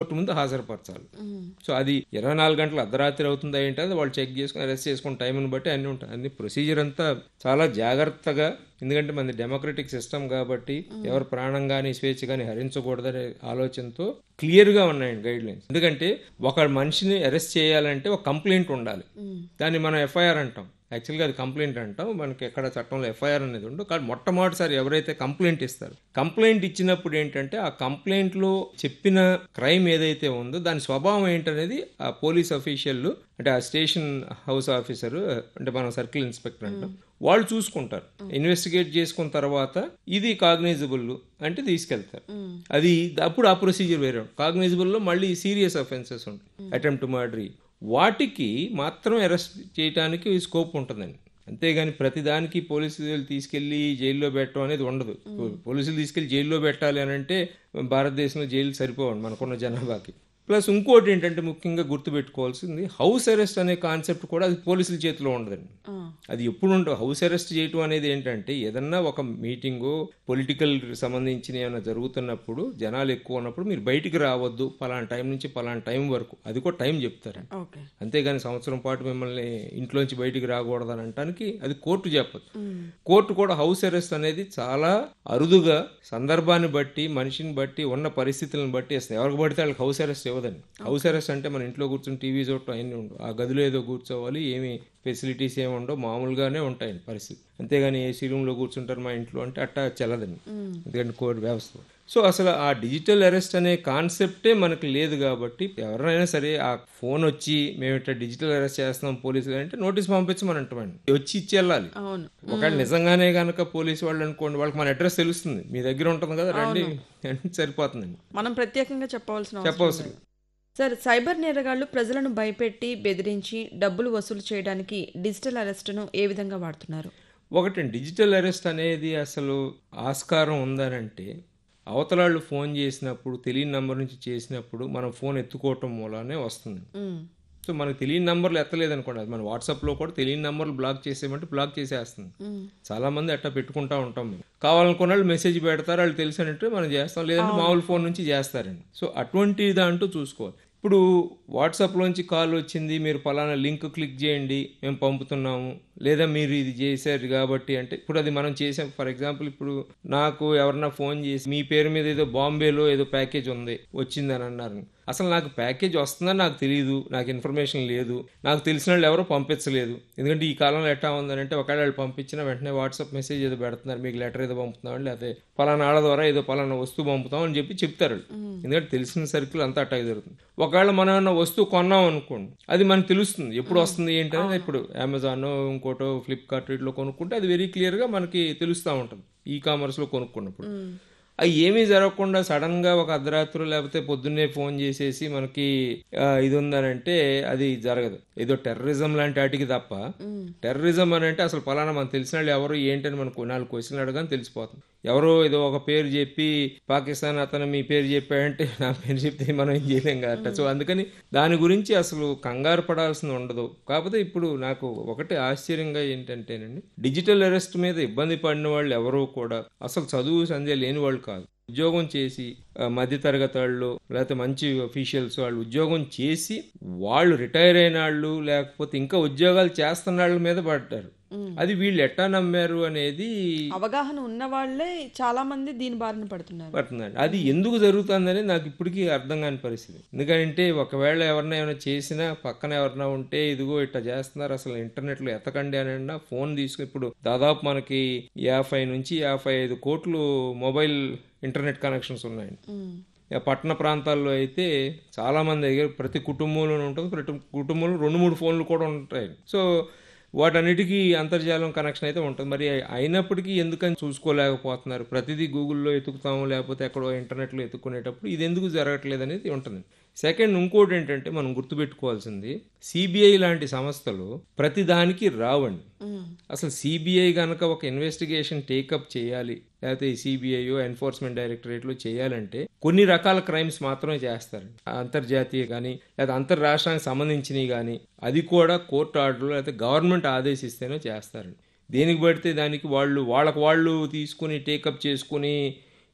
Court ముందు హాజరుపరచాలి so అది ఇరవై నాలుగు గంటలు అర్ధరాత్రి అవుతుందా ఏంటి అది వాళ్ళు చెక్ చేసుకుని అరెస్ట్ చేసుకుని టైంని బట్టి అన్ని ఉంటాయి అన్ని ప్రొసీజర్ అంతా చాలా జాగ్రత్తగా ఎందుకంటే మనది డెమోక్రటిక్ సిస్టమ్ కాబట్టి ఎవరు ప్రాణం కానీ స్వేచ్ఛ కానీ హరించకూడదనే ఆలోచనతో క్లియర్గా ఉన్నాయండి గైడ్ లైన్స్ ఎందుకంటే ఒక మనిషిని అరెస్ట్ చేయాలంటే ఒక కంప్లైంట్ ఉండాలి దాన్ని మనం ఎఫ్ఐఆర్ అంటాం యాక్చువల్గా అది కంప్లైంట్ అంటాం మనకి ఎక్కడ చట్టంలో ఎఫ్ఐఆర్ అనేది ఉండదు కానీ మొట్టమొదటిసారి ఎవరైతే కంప్లైంట్ ఇస్తారు కంప్లైంట్ ఇచ్చినప్పుడు ఏంటంటే ఆ కంప్లైంట్లో చెప్పిన క్రైమ్ ఏదైతే ఉందో దాని స్వభావం ఏంటనేది ఆ పోలీస్ అఫీషియల్ అంటే ఆ స్టేషన్ హౌస్ ఆఫీసర్ అంటే మనం సర్కిల్ ఇన్స్పెక్టర్ అంటాం వాళ్ళు చూసుకుంటారు ఇన్వెస్టిగేట్ చేసుకున్న తర్వాత ఇది కాగ్నైజబుల్ అంటే తీసుకెళ్తారు అది అప్పుడు ఆ ప్రొసీజర్ వేరే కాగ్నైజబుల్లో మళ్ళీ సీరియస్ అఫెన్సెస్ ఉంటాయి అటెంప్ట్ మర్డరీ వాటికి మాత్రం అరెస్ట్ చేయడానికి స్కోప్ ఉంటుందండి అంతేగాని ప్రతిదానికి పోలీసులు తీసుకెళ్లి జైల్లో పెట్టడం అనేది ఉండదు పోలీసులు తీసుకెళ్లి జైల్లో పెట్టాలి అని అంటే భారతదేశంలో జైలు సరిపోవండి మనకున్న జనాభాకి ప్లస్ ఇంకోటి ఏంటంటే ముఖ్యంగా గుర్తుపెట్టుకోవాల్సింది హౌస్ అరెస్ట్ అనే కాన్సెప్ట్ కూడా అది పోలీసుల చేతిలో ఉండదండి అది ఎప్పుడు ఉండదు హౌస్ అరెస్ట్ చేయటం అనేది ఏంటంటే ఏదన్నా ఒక మీటింగు పొలిటికల్ సంబంధించిన ఏమైనా జరుగుతున్నప్పుడు జనాలు ఎక్కువ ఉన్నప్పుడు మీరు బయటికి రావద్దు పలానా టైం నుంచి పలానా టైం వరకు అది కూడా టైం చెప్తారండి ఓకే అంతేగాని సంవత్సరం పాటు మిమ్మల్ని ఇంట్లోంచి బయటికి రాకూడదు అని అనటానికి అది కోర్టు చెప్పదు కోర్టు కూడా హౌస్ అరెస్ట్ అనేది చాలా అరుదుగా సందర్భాన్ని బట్టి మనిషిని బట్టి ఉన్న పరిస్థితులను బట్టి ఇస్తుంది ఎవరికి పడితే వాళ్ళకి హౌస్ అరెస్ట్ ఇవ్వదండి హౌస్ అరెస్ట్ అంటే మన ఇంట్లో కూర్చొని టీవీ చూడటం అన్నీ ఉండవు ఆ గదిలో ఏదో కూర్చోవాలి ఏమి ఫెసిలిటీస్ ఏమి ఉండవు మామూలుగానే ఉంటాయండి పరిస్థితి అంతేగాని ఏసీ రూమ్లో కూర్చుంటారు మా ఇంట్లో అంటే అట్టా చెల్లదండి ఎందుకంటే కోర్టు వ్యవస్థ సో అసలు ఆ డిజిటల్ అరెస్ట్ అనే కాన్సెప్టే మనకు లేదు కాబట్టి ఎవరైనా సరే ఆ ఫోన్ వచ్చి మేము ఇట్లా డిజిటల్ అరెస్ట్ చేస్తున్నాం పోలీసులు అంటే నోటీస్ పంపించమని అంటామండి వచ్చి ఇచ్చి వెళ్ళాలి అవును ఒకవేళ నిజంగానే కనుక పోలీసు వాళ్ళు అనుకోండి వాళ్ళకి మన అడ్రస్ తెలుస్తుంది మీ దగ్గర ఉంటుంది కదా రండి అంటే సరిపోతుందండి మనం ప్రత్యేకంగా చెప్పవలసిన అవసరం చెప్పవసరం లేదు. సార్ సైబర్ నేరగాళ్లు ప్రజలను భయపెట్టి బెదిరించి డబ్బులు వసూలు చేయడానికి డిజిటల్ అరెస్టును ఏ విధంగా వాడుతున్నారు ఒకటి డిజిటల్ అరెస్ట్ అనేది అసలు ఆస్కారం ఉందనంటే అవతలాళ్ళు ఫోన్ చేసినప్పుడు తెలియని నంబర్ నుంచి చేసినప్పుడు మనం ఫోన్ ఎత్తుకోవటం మూలానే వస్తుంది ఉమ్, సో మనకు తెలియని నంబర్లు ఎత్తలేదు అనుకోండి అది మన వాట్సాప్లో కూడా తెలియని నంబర్లు బ్లాక్ చేసేయమంటే బ్లాక్ చేసేస్తుంది ఉమ్, చాలా మంది అట్లా పెట్టుకుంటా ఉంటాం మేము కావాలనుకున్న వాళ్ళు మెసేజ్ పెడతారు వాళ్ళు తెలిసినట్టు మనం చేస్తాం లేదంటే మామూలు ఫోన్ నుంచి చేస్తారండి సో అటువంటి దాంట్లో చూసుకోవాలి ఇప్పుడు వాట్సాప్లోంచి కాల్ వచ్చింది మీరు పలానా లింక్ క్లిక్ చేయండి మేము పంపుతున్నాము లేదా మీరు ఇది చేశారు కాబట్టి అంటే ఇప్పుడు అది మనం చేసాం ఫర్ ఎగ్జాంపుల్ ఇప్పుడు నాకు ఎవరన్నా ఫోన్ చేసి మీ పేరు మీద ఏదో బాంబేలో ఏదో ప్యాకేజ్ ఉంది వచ్చిందని అన్నారు అసలు నాకు ప్యాకేజ్ వస్తుందని నాకు తెలియదు నాకు ఇన్ఫర్మేషన్ లేదు నాకు తెలిసిన వాళ్ళు ఎవరో పంపించలేదు ఎందుకంటే ఈ కాలంలో ఎట్లా ఉందని అంటే ఒకవేళ వాళ్ళు పంపించిన వెంటనే వాట్సాప్ మెసేజ్ ఏదో పెడుతున్నారు మీకు లెటర్ ఏదో పంపుతున్నాం లేకపోతే పలానా ఆడ ద్వారా ఏదో పలానా వస్తువు పంపుతాం అని చెప్పి చెప్తారు వాళ్ళు. ఎందుకంటే తెలిసిన సర్కిల్ అంతా అట్టాగే జరుగుతుంది ఒకవేళ మనం ఏమన్నా వస్తువు కొన్నాం అనుకోండి అది మనకు తెలుస్తుంది ఎప్పుడు వస్తుంది ఏంటి అనేది ఇప్పుడు అమెజాన్ ఇంకోటో ఫ్లిప్కార్ట్ వీటిలో కొనుక్కుంటే అది వెరీ క్లియర్గా మనకి తెలుస్తూ ఉంటుంది ఈ కామర్స్లో కొనుక్కున్నప్పుడు అవి ఏమీ జరగకుండా సడన్ గా ఒక అర్ధరాత్రి లేకపోతే పొద్దున్నే ఫోన్ చేసేసి మనకి ఆ, ఇది ఉందనంటే అది జరగదు ఏదో టెర్రరిజం లాంటి వాటికి తప్ప టెర్రరిజం అని అంటే అసలు పలానా మనకు తెలిసిన వాళ్ళు ఎవరు ఏంటని మనకు నాలుగు క్వశ్చన్లు అడగానే తెలిసిపోతుంది ఎవరో ఏదో ఒక పేరు చెప్పి పాకిస్తాన్ అతను మీ పేరు చెప్పాడంటే నా పేరు చెప్తే మనం ఏం చేయలేం కాబట్టి సో అందుకని దాని గురించి అసలు కంగారు పడాల్సింది ఉండదు కాకపోతే ఇప్పుడు నాకు ఒకటి ఆశ్చర్యంగా ఏంటంటేనండి డిజిటల్ అరెస్ట్ మీద ఇబ్బంది పడిన వాళ్ళు ఎవరూ కూడా అసలు చదువు సంధ్య లేని వాళ్ళు కాదు ఉద్యోగం చేసి ఆ, మధ్యతరగతి వాళ్ళు లేకపోతే మంచి అఫీషియల్స్ వాళ్ళు ఉద్యోగం చేసి వాళ్ళు రిటైర్ అయిన వాళ్ళు లేకపోతే ఇంకా ఉద్యోగాలు చేస్తున్న వాళ్ళ మీద పడ్డారు అది వీళ్ళు ఎట్టా నమ్మారు అనేది అవగాహన ఉన్న వాళ్ళే చాలా మంది దీని బారిన పడుతున్నారు పడుతుందండి అది ఎందుకు జరుగుతుందని నాకు ఇప్పటికీ అర్థం కాని పరిస్థితి ఎందుకంటే ఒకవేళ ఎవరైనా ఏమైనా చేసినా పక్కన ఎవరైనా ఉంటే ఇదిగో ఇట్లా చేస్తున్నారు అసలు ఇంటర్నెట్లో ఎతకండి అని అన్నా ఫోన్ తీసుకుని ఇప్పుడు దాదాపు మనకి యాభై నుంచి యాభై ఐదు కోట్లు మొబైల్ ఇంటర్నెట్ కనెక్షన్స్ ఉన్నాయండి ఉమ్, ఇక పట్టణ ప్రాంతాల్లో అయితే చాలా మంది దగ్గర ప్రతి కుటుంబంలోనే ఉంటుంది ప్రతి కుటుంబంలో రెండు మూడు ఫోన్లు కూడా ఉంటాయి సో వాటన్నిటికీ అంతర్జాలం కనెక్షన్ అయితే ఉంటుంది మరి అయినప్పటికీ ఎందుకని చూసుకోలేకపోతున్నారు ప్రతిదీ గూగుల్లో ఎతుకుతాము లేకపోతే ఎక్కడో ఇంటర్నెట్లో ఎత్తుకునేటప్పుడు ఇది ఎందుకు జరగట్లేదు అనేది ఉంటుంది సెకండ్ ఇంకోటి ఏంటంటే మనం గుర్తుపెట్టుకోవాల్సింది సిబిఐ లాంటి సంస్థలు ప్రతిదానికి రావండి ఉమ్, అసలు సిబిఐ కనుక ఒక ఇన్వెస్టిగేషన్ టేకప్ చేయాలి లేకపోతే సిబిఐ ఎన్ఫోర్స్మెంట్ డైరెక్టరేట్లో చేయాలంటే కొన్ని రకాల క్రైమ్స్ మాత్రమే చేస్తారు అంతర్జాతీయ కానీ లేదా అంతర్రాష్ట్రానికి సంబంధించినవి కానీ అది కూడా కోర్టు ఆర్డర్లో లేకపోతే గవర్నమెంట్ ఆదేశిస్తేనే చేస్తారండి దేనికి పడితే దానికి వాళ్ళు వాళ్ళకు వాళ్ళు తీసుకుని టేకప్ చేసుకుని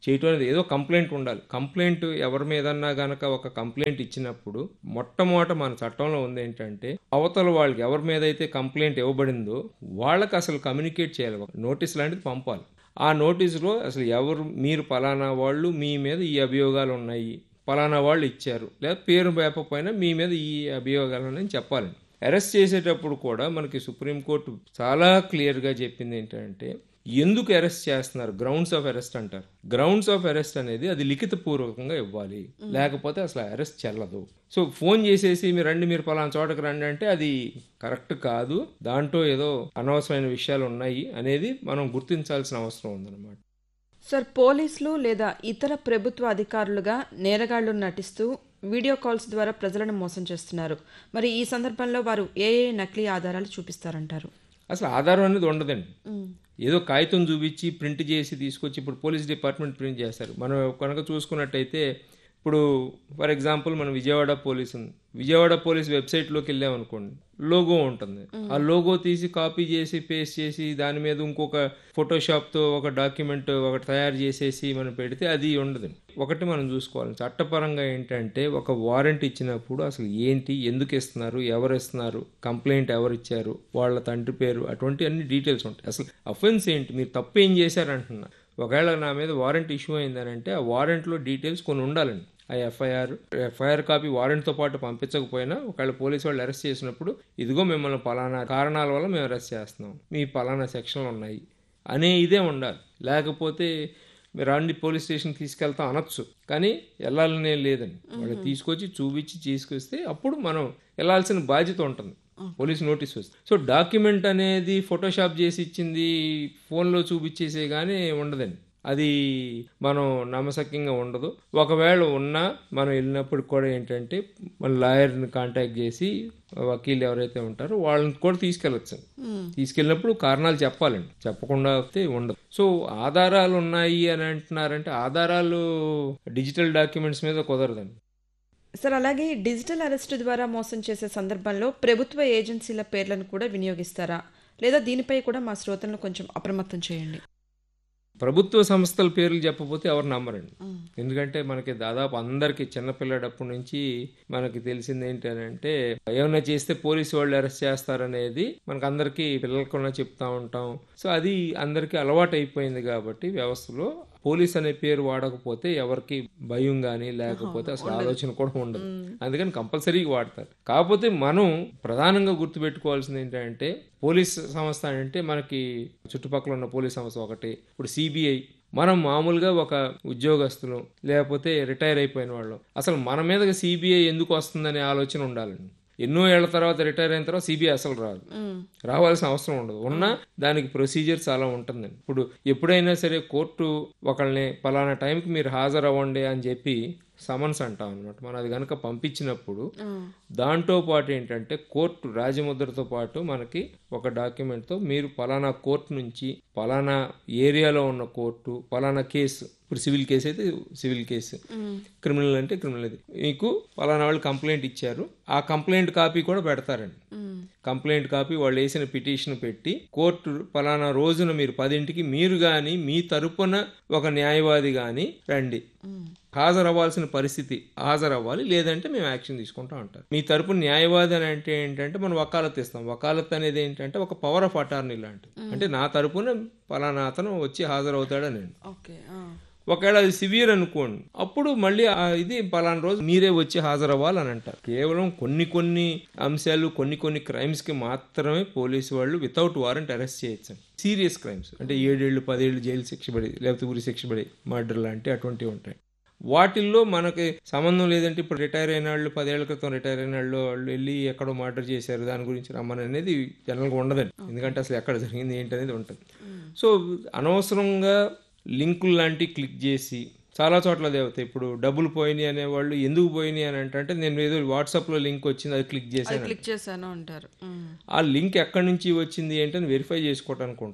చేయటం అనేది ఏదో కంప్లైంట్ ఉండాలి కంప్లైంట్ ఎవరి మీదన్నా గనక ఒక కంప్లైంట్ ఇచ్చినప్పుడు మొట్టమొదట మన చట్టంలో ఉంది ఏంటంటే అవతల వాళ్ళకి ఎవరి మీద అయితే కంప్లైంట్ ఇవ్వబడిందో వాళ్ళకి అసలు కమ్యూనికేట్ చేయాలి ఒక నోటీస్ లాంటిది పంపాలి ఆ నోటీసులో అసలు ఎవరు మీరు పలానా వాళ్ళు మీ మీద ఈ అభియోగాలు ఉన్నాయి పలానా వాళ్ళు ఇచ్చారు లేదా పేరు వేపకపోయినా మీ మీద ఈ అభియోగాలు ఉన్నాయని చెప్పాలండి అరెస్ట్ చేసేటప్పుడు కూడా మనకి సుప్రీంకోర్టు చాలా క్లియర్గా చెప్పింది ఏంటంటే ఎందుకు అరెస్ట్ చేస్తున్నారు గ్రౌండ్స్ ఆఫ్ అరెస్ట్ అంటారు గ్రౌండ్స్ ఆఫ్ అరెస్ట్ అనేది అది లిఖిత పూర్వకంగా ఇవ్వాలి లేకపోతే అసలు అరెస్ట్ చెల్లదు సో ఫోన్ చేసేసి మీరు రండి మీరు పలానా చోటకి రండి అంటే అది కరెక్ట్ కాదు దాంట్లో ఏదో అనవసరమైన విషయాలు ఉన్నాయి అనేది మనం గుర్తించాల్సిన అవసరం ఉందన్నమాట సార్ పోలీసులు లేదా ఇతర ప్రభుత్వ అధికారులుగా నేరగాళ్లు నటిస్తూ వీడియో కాల్స్ ద్వారా ప్రజలను మోసం చేస్తున్నారు మరి ఈ సందర్భంలో వారు ఏ ఏ నకిలీ ఆధారాలు చూపిస్తారంటారు అసలు ఆధారం అనేది ఉండదండి ఏదో కాగితం చూపించి ప్రింట్ చేసి తీసుకొచ్చి ఇప్పుడు పోలీస్ డిపార్ట్మెంట్ ప్రింట్ చేస్తారు మనం కనుక చూసుకున్నట్టయితే ఇప్పుడు ఫర్ ఎగ్జాంపుల్ మనం విజయవాడ పోలీస్ ఉంది విజయవాడ పోలీస్ వెబ్సైట్లోకి వెళ్ళామనుకోండి లోగో ఉంటుంది ఆ లోగో తీసి కాపీ చేసి పేస్ట్ చేసి దాని మీద ఇంకొక ఫోటోషాప్తో ఒక డాక్యుమెంట్ ఒకటి తయారు చేసేసి మనం పెడితే అది ఉండదు ఒకటి మనం చూసుకోవాలి చట్టపరంగా ఏంటంటే ఒక వారెంట్ ఇచ్చినప్పుడు అసలు ఏంటి ఎందుకు ఇస్తున్నారు ఎవరు ఇస్తున్నారు కంప్లైంట్ ఎవరు ఇచ్చారు వాళ్ళ తండ్రి పేరు అటువంటి అన్ని డీటెయిల్స్ ఉంటాయి అసలు అఫెన్స్ ఏంటి మీరు తప్పు ఏం చేశారంటున్నా ఒకవేళ నా మీద వారెంట్ ఇష్యూ అయిందనంటే ఆ వారెంట్లో డీటెయిల్స్ కొన్ని ఉండాలండి ఆ ఎఫ్ఐఆర్ ఎఫ్ఐఆర్ కాపీ వారెంట్తో పాటు పంపించకపోయినా ఒకవేళ పోలీసు వాళ్ళు అరెస్ట్ చేసినప్పుడు ఇదిగో మిమ్మల్ని పలానా కారణాల వల్ల మేము అరెస్ట్ చేస్తున్నాం మీ పలానా సెక్షన్లు ఉన్నాయి అనే ఇదే ఉండాలి లేకపోతే మీరు రండి పోలీస్ స్టేషన్ తీసుకెళ్తాం అనొచ్చు కానీ వెళ్ళాలనే లేదండి వాళ్ళు తీసుకొచ్చి చూపించి తీసుకొస్తే అప్పుడు మనం వెళ్ళాల్సిన బాధ్యత ఉంటుంది పోలీస్ నోటీస్ వస్తుంది సో డాక్యుమెంట్ అనేది ఫోటోషాప్ చేసి ఇచ్చింది ఫోన్లో చూపించేసే కానీ ఉండదండి అది మనం నమ్మసక్యంగా ఉండదు ఒకవేళ ఉన్నా మనం వెళ్ళినప్పుడు కూడా ఏంటంటే మన లాయర్ని కాంటాక్ట్ చేసి వకీలు ఎవరైతే ఉంటారో వాళ్ళని కూడా తీసుకెళ్ళచ్చు తీసుకెళ్ళినప్పుడు కారణాలు చెప్పాలండి చెప్పకుండా అయితే ఉండదు సో ఆధారాలు ఉన్నాయి అని అంటున్నారంటే ఆధారాలు డిజిటల్ డాక్యుమెంట్స్ మీద కుదరదండి సార్ అలాగే డిజిటల్ అరెస్ట్ ద్వారా మోసం చేసే సందర్భంలో ప్రభుత్వ ఏజెన్సీల పేర్లను కూడా వినియోగిస్తారా లేదా దీనిపై కూడా మా శ్రోతలను కొంచెం అప్రమత్తం చేయండి ప్రభుత్వ సంస్థల పేర్లు చెప్పకపోతే ఎవరు నమ్మరండి ఎందుకంటే మనకి దాదాపు అందరికి చిన్నపిల్లడప్పటి నుంచి మనకి తెలిసింది ఏంటంటే ఏమైనా చేస్తే పోలీసు వాళ్ళు అరెస్ట్ చేస్తారనేది మనకు అందరికి పిల్లలకున్నా చెప్తా ఉంటాం సో అది అందరికీ అలవాటు అయిపోయింది కాబట్టి వ్యవస్థలో పోలీస్ అనే పేరు వాడకపోతే ఎవరికి భయం కానీ లేకపోతే అసలు ఆలోచన కూడా ఉండదు అందుకని కంపల్సరీగా వాడతారు కాకపోతే మనం ప్రధానంగా గుర్తుపెట్టుకోవాల్సింది ఏంటంటే పోలీస్ సంస్థ అంటే మనకి చుట్టుపక్కల ఉన్న పోలీస్ సంస్థ ఒకటి ఇప్పుడు సిబిఐ మనం మామూలుగా ఒక ఉద్యోగస్తులు లేకపోతే రిటైర్ అయిపోయిన వాళ్ళు అసలు మన మీద సిబిఐ ఎందుకు వస్తుందనే ఆలోచన ఉండాలండి ఎన్నో ఏళ్ల తర్వాత రిటైర్ అయిన తర్వాత సిబిఐ అసలు రాదు రావాల్సిన అవసరం ఉండదు ఉన్నా దానికి ప్రొసీజర్ చాలా ఉంటుందండి ఇప్పుడు ఎప్పుడైనా సరే కోర్టు ఒకళ్ళని పలానా టైంకి మీరు హాజరు అవ్వండి అని చెప్పి సమన్స్ అంటాం అనమాట మనం అది కనుక పంపించినప్పుడు దాంతో పాటు ఏంటంటే కోర్టు రాజముద్రతో పాటు మనకి ఒక డాక్యుమెంట్తో మీరు పలానా కోర్టు నుంచి పలానా ఏరియాలో ఉన్న కోర్టు పలానా కేసు ఇప్పుడు సివిల్ కేసు అయితే సివిల్ కేసు క్రిమినల్ అంటే క్రిమినల్ అది మీకు పలానా వాళ్ళు కంప్లైంట్ ఇచ్చారు ఆ కంప్లైంట్ కాపీ కూడా పెడతారండి కంప్లైంట్ కాపీ వాళ్ళు వేసిన పిటిషన్ పెట్టి కోర్టు పలానా రోజున మీరు పదింటికి మీరు కానీ మీ తరపున ఒక న్యాయవాది కానీ రండి హాజరవ్వాల్సిన పరిస్థితి హాజరవ్వాలి లేదంటే మేము యాక్షన్ తీసుకుంటాం అంటారు మీ తరపున న్యాయవాది అని అంటే ఏంటంటే మనం వకాలత్ ఇస్తాం వకాలత్ అనేది ఏంటంటే ఒక పవర్ ఆఫ్ అటార్నీ లాంటిది అంటే నా తరపున పలానా అతను వచ్చి హాజరవుతాడని ఓకే ఒకవేళ అది సివియర్ అనుకోండి అప్పుడు మళ్ళీ ఆ ఇది పలానా రోజు మీరే వచ్చి హాజరవ్వాలని అంటారు కేవలం కొన్ని కొన్ని అంశాలు కొన్ని కొన్ని క్రైమ్స్ కి మాత్రమే పోలీసు వాళ్ళు వితౌట్ వారెంట్ అరెస్ట్ చేయొచ్చు సీరియస్ క్రైమ్స్ అంటే ఏడేళ్ళు పదేళ్ళు జైలు శిక్ష పడి లేకపోతే ఉరి శిక్ష పడి మర్డర్ లాంటి అటువంటివి ఉంటాయి వాటిల్లో మనకి సంబంధం లేదంటే ఇప్పుడు రిటైర్ అయిన వాళ్ళు పదేళ్ల క్రితం రిటైర్ అయిన వాళ్ళు వాళ్ళు వెళ్ళి ఎక్కడో మర్డర్ చేశారు దాని గురించి రమ్మని అనేది జనరల్గా ఉండదండి ఎందుకంటే అసలు ఎక్కడ జరిగింది ఏంటి అనేది ఉంటుంది సో అనవసరంగా లింకులు లాంటివి క్లిక్ చేసి చాలా చోట్ల అదే అవుతాయి ఇప్పుడు డబ్బులు పోయినాయి అనేవాళ్ళు ఎందుకు పోయినాయి అని అంటే నేను ఏదో వాట్సాప్లో లింక్ వచ్చింది అది క్లిక్ చేశాను క్లిక్ చేశాను అంటారు ఆ లింక్ ఎక్కడి నుంచి వచ్చింది ఏంటని వెరిఫై చేసుకోవడానికి ఉంటుంది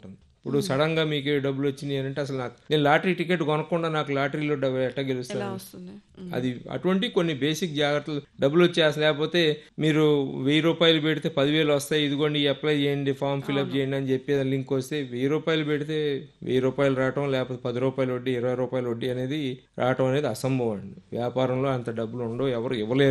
ఇప్పుడు సడన్ గా మీకు డబ్బులు వచ్చినాయి అని అంటే అసలు నాకు నేను లాటరీ టికెట్ కొనకుండా నాకు లాటరీలో డబ్బులు ఎట్ట గెలుస్తాను వస్తుంది అది అటువంటి కొన్ని బేసిక్ జాగ్రత్తలు డబ్బులు వచ్చేస్తాయి లేకపోతే మీరు వెయ్యి రూపాయలు పెడితే పదివేలు వస్తాయి ఇదిగోండి అప్లై చేయండి ఫామ్ ఫిల్అప్ చేయండి అని చెప్పి లింక్ వస్తే వెయ్యి రూపాయలు పెడితే వెయ్యి రూపాయలు రావటం లేకపోతే పది రూపాయలు వడ్డీ ఇరవై రూపాయలు వడ్డీ అనేది రావటం అనేది అసంభవం అండి వ్యాపారంలో అంత డబ్బులు ఉండవు ఎవరు ఇవ్వలేరు